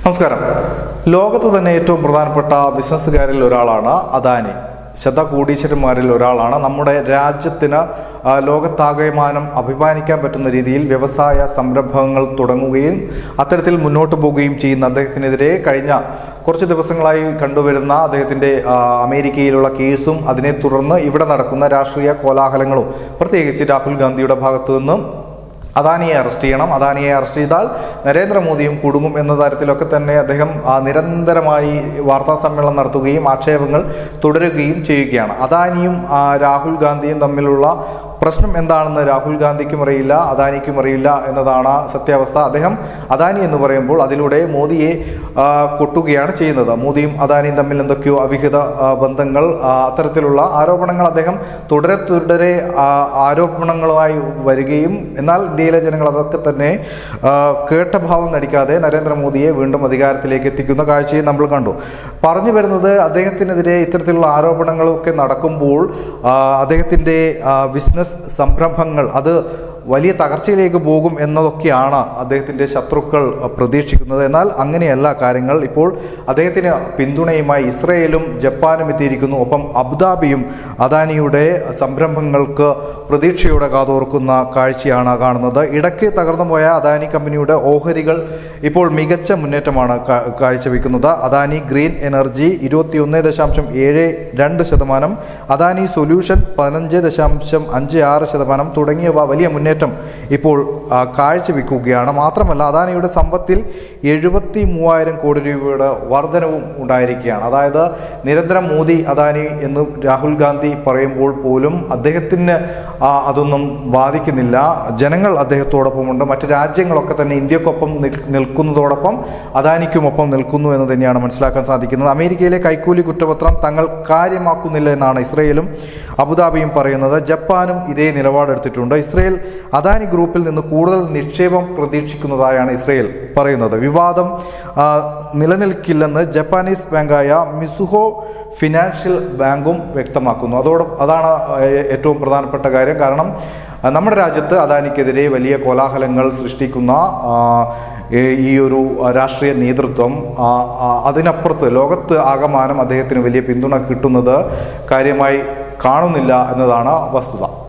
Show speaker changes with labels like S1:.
S1: നമസ്കാരം ലോകത്ത് തന്നെ ഏറ്റവും പ്രധാനപ്പെട്ട ബിസിനസ്സുകാരിൽ ഒരാളാണ് അദാനി ശതകോടീശ്വരന്മാരിൽ ഒരാളാണ് നമ്മുടെ രാജ്യത്തിന് ആ, ലോകത്താകമാനം അഭിമാനിക്കാൻ പറ്റുന്ന രീതിയിൽ വ്യവസായ സംരംഭങ്ങൾ തുടങ്ങുകയും അത്തരത്തിൽ മുന്നോട്ട് പോവുകയും ചെയ്യുന്ന അദ്ദേഹത്തിനെതിരെ കഴിഞ്ഞ കുറച്ച് ദിവസങ്ങളായി കണ്ടുവരുന്ന അദ്ദേഹത്തിന്റെ ആ, അമേരിക്കയിലുള്ള കേസും അതിനെ തുടർന്ന് ഇവിടെ നടക്കുന്ന രാഷ്ട്രീയ കോലാഹലങ്ങളും പ്രത്യേകിച്ച് രാഹുൽ ഗാന്ധിയുടെ ഭാഗത്തു നിന്നും അദാനിയെ അറസ്റ്റ് ചെയ്യണം അദാനിയെ അറസ്റ്റ് ചെയ്താൽ നരേന്ദ്രമോദിയും കുടുങ്ങും എന്ന തരത്തിലൊക്കെ തന്നെ അദ്ദേഹം ആ, നിരന്തരമായി വാർത്താ സമ്മേളനം നടത്തുകയും ആക്ഷേപങ്ങൾ തുടരുകയും ചെയ്യുകയാണ് അദാനിയും ആ, രാഹുൽ ഗാന്ധിയും തമ്മിലുള്ള പ്രശ്നം എന്താണെന്ന് രാഹുൽ ഗാന്ധിക്കും അറിയില്ല അദാനിക്കും അറിയില്ല എന്നതാണ് സത്യാവസ്ഥ അദ്ദേഹം അദാനി എന്ന് പറയുമ്പോൾ അതിലൂടെ മോദിയെ ആ, കൊട്ടുകയാണ് ചെയ്യുന്നത് മോദിയും അദാനിയും തമ്മിൽ എന്തൊക്കെയോ അവിഹിത ആ, ബന്ധങ്ങൾ ആ, അത്തരത്തിലുള്ള ആരോപണങ്ങൾ അദ്ദേഹം തുടരെ തുടരെ ആ, ആരോപണങ്ങളുമായി വരികയും എന്നാൽ ഇന്ത്യയിലെ ജനങ്ങൾ അതൊക്കെ തന്നെ ആ, കേട്ട ഭാവം നടിക്കാതെ നരേന്ദ്രമോദിയെ വീണ്ടും അധികാരത്തിലേക്ക് എത്തിക്കുന്ന കാഴ്ചയും നമ്മൾ കണ്ടു പറഞ്ഞു വരുന്നത് അദ്ദേഹത്തിനെതിരെ ഇത്തരത്തിലുള്ള ആരോപണങ്ങളൊക്കെ നടക്കുമ്പോൾ ആ, അദ്ദേഹത്തിൻ്റെ ആ, ബിസിനസ് സംരംഭങ്ങൾ അത് വലിയ തകർച്ചയിലേക്ക് പോകും എന്നതൊക്കെയാണ് അദ്ദേഹത്തിൻ്റെ ശത്രുക്കൾ പ്രതീക്ഷിക്കുന്നത് എന്നാൽ അങ്ങനെയല്ല കാര്യങ്ങൾ ഇപ്പോൾ അദ്ദേഹത്തിന് പിന്തുണയുമായി ഇസ്രയേലും ജപ്പാനും എത്തിയിരിക്കുന്നു ഒപ്പം അബുദാബിയും അദാനിയുടെ സംരംഭങ്ങൾക്ക് പ്രതീക്ഷയോടെ കാതോർക്കുന്ന കാഴ്ചയാണ് കാണുന്നത് ഇടയ്ക്ക് തകർന്നു പോയ അദാനി കമ്പനിയുടെ ഓഹരികൾ ഇപ്പോൾ മികച്ച മുന്നേറ്റമാണ് കാ- കാഴ്ചവെക്കുന്നത് അദാനി ഗ്രീൻ എനർജി ഇരുപത്തിയൊന്ന് ദശാംശം ഏഴ് രണ്ട് ശതമാനം അദാനി സൊല്യൂഷൻ പതിനഞ്ച് ദശാംശം അഞ്ച് ആറ് ശതമാനം തുടങ്ങിയവ വലിയ മുന്നേറ്റം ഇപ്പോൾ ആ, കാഴ്ചവെക്കുകയാണ് മാത്രമല്ല അദാനിയുടെ സമ്പത്തിൽ എഴുപത്തി മൂവായിരം കോടി രൂപയുടെ വർധനവും ഉണ്ടായിരിക്കുകയാണ് അതായത് നിരന്തരം മോദി അദാനി എന്ന് രാഹുൽ ഗാന്ധി പറയുമ്പോൾ പോലും അദ്ദേഹത്തിന് ആ, അതൊന്നും ബാധിക്കുന്നില്ല ജനങ്ങൾ അദ്ദേഹത്തോടൊപ്പമുണ്ട് മറ്റ് രാജ്യങ്ങളൊക്കെ തന്നെ ഇന്ത്യക്കൊപ്പം നിൽ- നിൽക്കുന്നതോടൊപ്പം അദാനിക്കുമൊപ്പം നിൽക്കുന്നു എന്ന് തന്നെയാണ് മനസ്സിലാക്കാൻ സാധിക്കുന്നത് അമേരിക്കയിലെ കൈക്കൂലി കുറ്റപത്രം തങ്ങൾ കാര്യമാക്കുന്നില്ല എന്നാണ് ഇസ്രയേലും അബുദാബിയും പറയുന്നത് ജപ്പാനും ഇതേ നിലപാടെടുത്തിട്ടുണ്ട് ഇസ്രയേൽ അദാനി ഗ്രൂപ്പിൽ നിന്ന് കൂടുതൽ നിക്ഷേപം പ്രതീക്ഷിക്കുന്നതായാണ് ഇസ്രയേൽ പറയുന്നത് വിവാദം ആ, നിലനിൽക്കില്ലെന്ന് ജപ്പാനീസ് ബാങ്കായ മിസുഹോ ഫിനാൻഷ്യൽ ബാങ്കും വ്യക്തമാക്കുന്നു അതോടൊപ്പം അതാണ് ഏ- ഏറ്റവും പ്രധാനപ്പെട്ട കാര്യം കാരണം ആ, നമ്മുടെ രാജ്യത്ത് അദാനിക്കെതിരെ വലിയ കോലാഹലങ്ങൾ സൃഷ്ടിക്കുന്ന ആ, ഏ- ഈ ഒരു ആ, രാഷ്ട്രീയ നേതൃത്വം ആ, ആ, അതിനപ്പുറത്ത് ലോകത്ത് ആകമാനം അദ്ദേഹത്തിന് വലിയ പിന്തുണ കിട്ടുന്നത് കാര്യമായി കാണുന്നില്ല എന്നതാണ് വസ്തുത